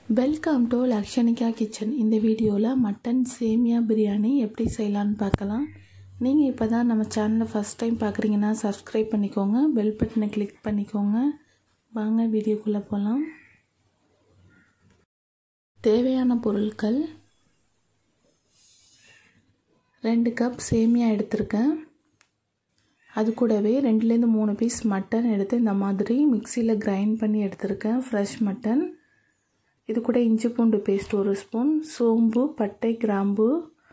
welcome to Lakshanika kitchen இந்த வீடியோவில் mutton சேமியா பிரியாணி எப்படி செய்யலான்னு பார்க்கலாம் நீங்கள் இப்போ தான் நம்ம சேனலை ஃபஸ்ட் டைம் பார்க்குறீங்கன்னா சப்ஸ்கிரைப் பண்ணிக்கோங்க பெல் பட்டனை கிளிக் பண்ணிக்கோங்க வாங்க வீடியோக்குள்ளே போகலாம் தேவையான பொருட்கள் ரெண்டு கப் சேமியா எடுத்திருக்கேன் அது கூடவே ரெண்டுலேருந்து மூணு பீஸ் மட்டன் எடுத்து இந்த மாதிரி மிக்சியில் கிரைண்ட் பண்ணி எடுத்திருக்கேன் ஃப்ரெஷ் மட்டன் இது கூட இஞ்சி பூண்டு பேஸ்ட் ஒரு ஸ்பூன் சோம்பு பட்டை கிராம்பு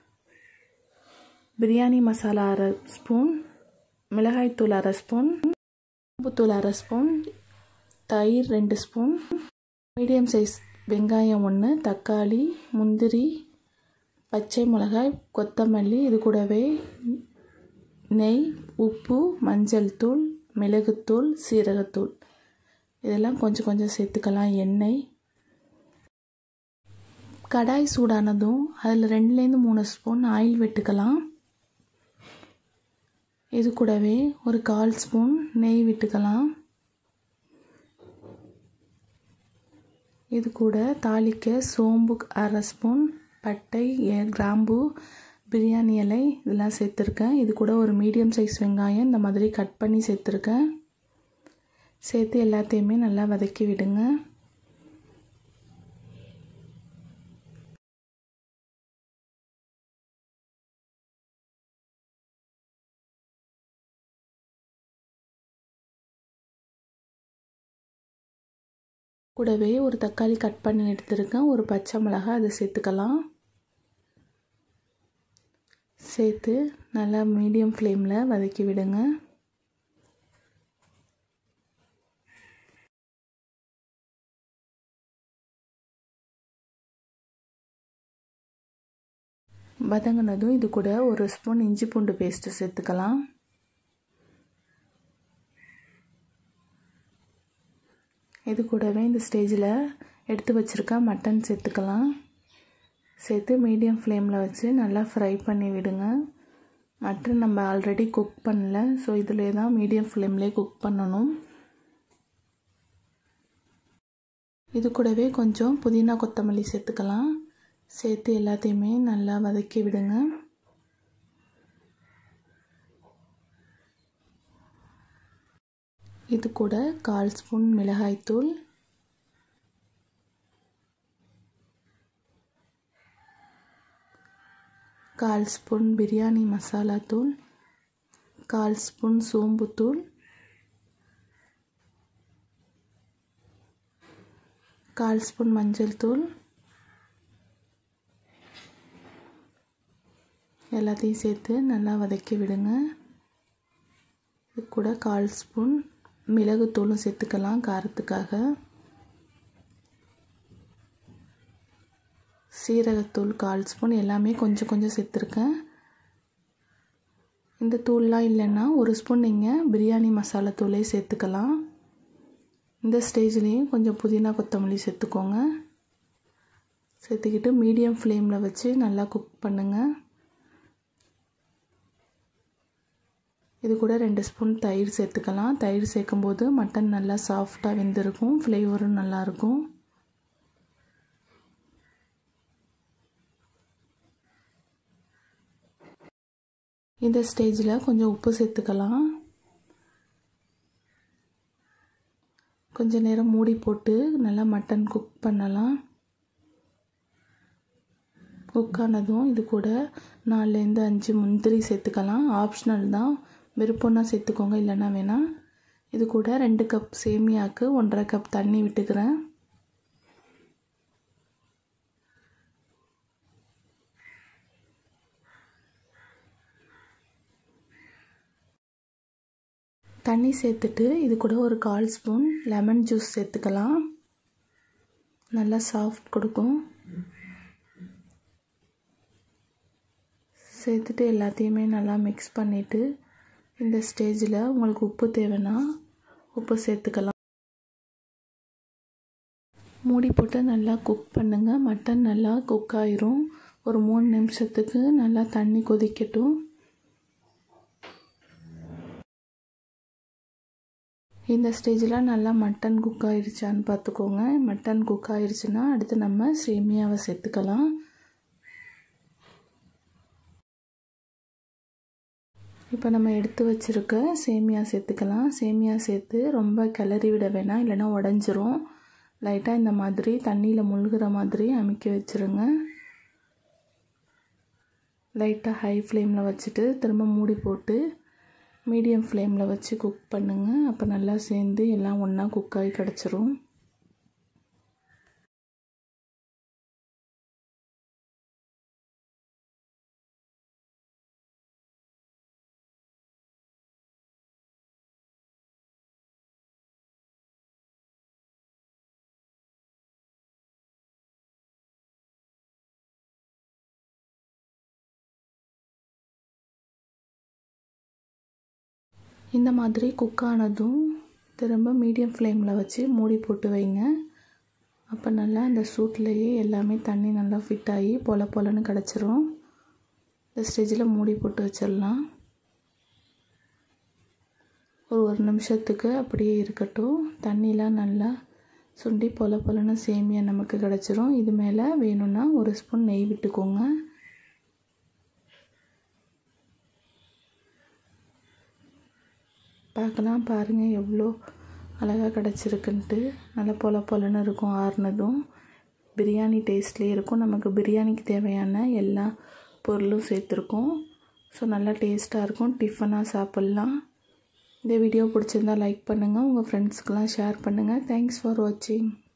பிரியாணி மசாலா அரை ஸ்பூன் மிளகாய்த்தூள் அரை ஸ்பூன் சோம்புத்தூள் அரை ஸ்பூன் தயிர் ரெண்டு ஸ்பூன் மீடியம் சைஸ் வெங்காயம் ஒன்று தக்காளி முந்திரி பச்சை மிளகாய் கொத்தமல்லி இது கூடவே நெய் உப்பு மஞ்சள் தூள் மிளகுத்தூள் சீரகத்தூள் இதெல்லாம் கொஞ்சம் கொஞ்சம் சேர்த்துக்கலாம் எண்ணெய் கடாய் சூடானதும் அதில் ரெண்டுலேருந்து மூணு ஸ்பூன் ஆயில் விட்டுக்கலாம் இது கூடவே ஒரு கால் ஸ்பூன் நெய் விட்டுக்கலாம் இது கூட தாளிக்க சோம்பு அரை ஸ்பூன் பட்டை கிராம்பு பிரியாணி இலை இதெல்லாம் சேர்த்துருக்கேன் இது கூட ஒரு மீடியம் சைஸ் வெங்காயம் இந்த மாதிரி கட் பண்ணி சேர்த்துருக்கேன் சேர்த்து எல்லாத்தையுமே நல்லா வதக்கி விடுங்க கூடவே ஒரு தக்காளி கட் பண்ணி எடுத்துருக்கேன் ஒரு பச்சை மிளகாய் அதை சேர்த்துக்கலாம் சேர்த்து நல்லா மீடியம் ஃப்ளேமில் வதக்கி விடுங்க வதங்கினதும் இது கூட ஒரு ஸ்பூன் இஞ்சி பூண்டு பேஸ்ட்டு சேர்த்துக்கலாம் இது கூடவே இந்த ஸ்டேஜில் எடுத்து வச்சுருக்க மட்டன் சேர்த்துக்கலாம் சேர்த்து மீடியம் ஃப்ளேமில் வச்சு நல்லா ஃப்ரை பண்ணி விடுங்க மட்டன் நம்ம ஆல்ரெடி குக் பண்ணல ஸோ இதிலே தான் மீடியம் ஃப்ளேம்லேயே குக் பண்ணணும் இது கூடவே கொஞ்சம் புதினா கொத்தமல்லி சேர்த்துக்கலாம் சேர்த்து எல்லாத்தையுமே நல்லா வதக்கி விடுங்க இது கூட கால் ஸ்பூன் மிளகாய்த்தூள் கால் ஸ்பூன் பிரியாணி மசாலா தூள் கால் ஸ்பூன் சோம்புத்தூள் கால் ஸ்பூன் மஞ்சள் தூள் எல்லாத்தையும் சேர்த்து நல்லா வதக்கி விடுங்க இது கூட கால் ஸ்பூன் மிளகுத்தூளும் சேர்த்துக்கலாம் காரத்துக்காக சீரகத்தூள் கால் ஸ்பூன் எல்லாமே கொஞ்சம் கொஞ்சம் சேர்த்துருக்கேன் இந்த தூள்லாம் இல்லைன்னா ஒரு ஸ்பூன் நீங்கள் பிரியாணி மசாலா தூளே சேர்த்துக்கலாம் இந்த ஸ்டேஜ்லேயும் கொஞ்சம் புதினா கொத்தமல்லி சேர்த்துக்கோங்க சேர்த்துக்கிட்டு மீடியம் ஃப்ளேமில் வச்சு நல்லா குக் பண்ணுங்கள் இது கூட ரெண்டு ஸ்பூன் தயிர் சேர்த்துக்கலாம் தயிர் சேர்க்கும்போது மட்டன் நல்லா சாஃப்டாக வெந்திருக்கும் ஃப்ளேவரும் நல்லாயிருக்கும் இந்த ஸ்டேஜில் கொஞ்சம் உப்பு சேர்த்துக்கலாம் கொஞ்ச நேரம் மூடி போட்டு நல்லா மட்டன் குக் பண்ணலாம் குக் ஆனதும் இது கூட நாலுலேருந்து அஞ்சு முந்திரி சேர்த்துக்கலாம் ஆப்ஷனல் தான் விருப்பம்னா சேர்த்துக்கோங்க இல்லைன்னா வேணாம் இது கூட ரெண்டு கப் சேமியாவுக்கு ஒன்றரை கப் தண்ணி விட்டுக்கிறேன் தண்ணி சேர்த்துட்டு இது கூட ஒரு கால் ஸ்பூன் லெமன் ஜூஸ் சேர்த்துக்கலாம் நல்லா சாஃப்ட் கொடுக்கும் சேர்த்துட்டு எல்லாத்தையுமே நல்லா மிக்ஸ் பண்ணிவிட்டு இந்த ஸ்டேஜில் உங்களுக்கு உப்பு தேவைன்னா உப்பு சேர்த்துக்கலாம் மூடி போட்டு நல்லா குக் பண்ணுங்கள் மட்டன் நல்லா குக் ஆயிரும் ஒரு மூணு நிமிஷத்துக்கு நல்லா தண்ணி கொதிக்கட்டும் இந்த ஸ்டேஜில் நல்லா மட்டன் குக் ஆயிடுச்சான்னு பார்த்துக்கோங்க மட்டன் குக் ஆயிடுச்சுன்னா அடுத்து நம்ம சேமியாவை சேர்த்துக்கலாம் இப்போ நம்ம எடுத்து வச்சுருக்க சேமியா சேர்த்துக்கலாம் சேமியா சேர்த்து ரொம்ப கிளறி விட வேணாம் இல்லைனா உடஞ்சிரும் லைட்டாக இந்த மாதிரி தண்ணியில் முழுகிற மாதிரி அமுக்கி வச்சுருங்க லைட்டாக ஹை ஃப்ளேமில் வச்சுட்டு திரும்ப மூடி போட்டு மீடியம் ஃப்ளேமில் வச்சு குக் பண்ணுங்கள் அப்போ நல்லா சேர்ந்து எல்லாம் ஒன்றா குக் ஆகி கிடச்சிரும் இந்த மாதிரி குக் ஆனதும் திரும்ப மீடியம் ஃப்ளேமில் வச்சு மூடி போட்டு வைங்க அப்போ நல்லா இந்த சூட்லேயே எல்லாமே தண்ணி நல்லா ஃபிட் ஆகி பொல பொலன்னு கிடச்சிரும் இந்த ஸ்டேஜில் மூடி போட்டு வச்சிடலாம் ஒரு ஒரு நிமிஷத்துக்கு அப்படியே இருக்கட்டும் தண்ணிலாம் நல்லா சுண்டி பொல பொலன்னு சேமியா நமக்கு கிடச்சிரும் இது மேலே வேணும்னா ஒரு ஸ்பூன் நெய் விட்டுக்கோங்க பார்க்கலாம் பாருங்கள் எவ்வளோ அழகாக கிடச்சிருக்குன்ட்டு நல்லா பொல பொலன்னு இருக்கும் ஆறுனதும் பிரியாணி டேஸ்ட்லேயே இருக்கும் நமக்கு பிரியாணிக்கு தேவையான எல்லா பொருளும் சேர்த்துருக்கோம் ஸோ நல்லா டேஸ்ட்டாக இருக்கும் டிஃபனாக சாப்பிட்லாம் இந்த வீடியோ பிடிச்சிருந்தா லைக் பண்ணுங்கள் உங்கள் ஃப்ரெண்ட்ஸ்க்கெலாம் ஷேர் பண்ணுங்கள் தேங்க்ஸ் ஃபார் வாட்சிங்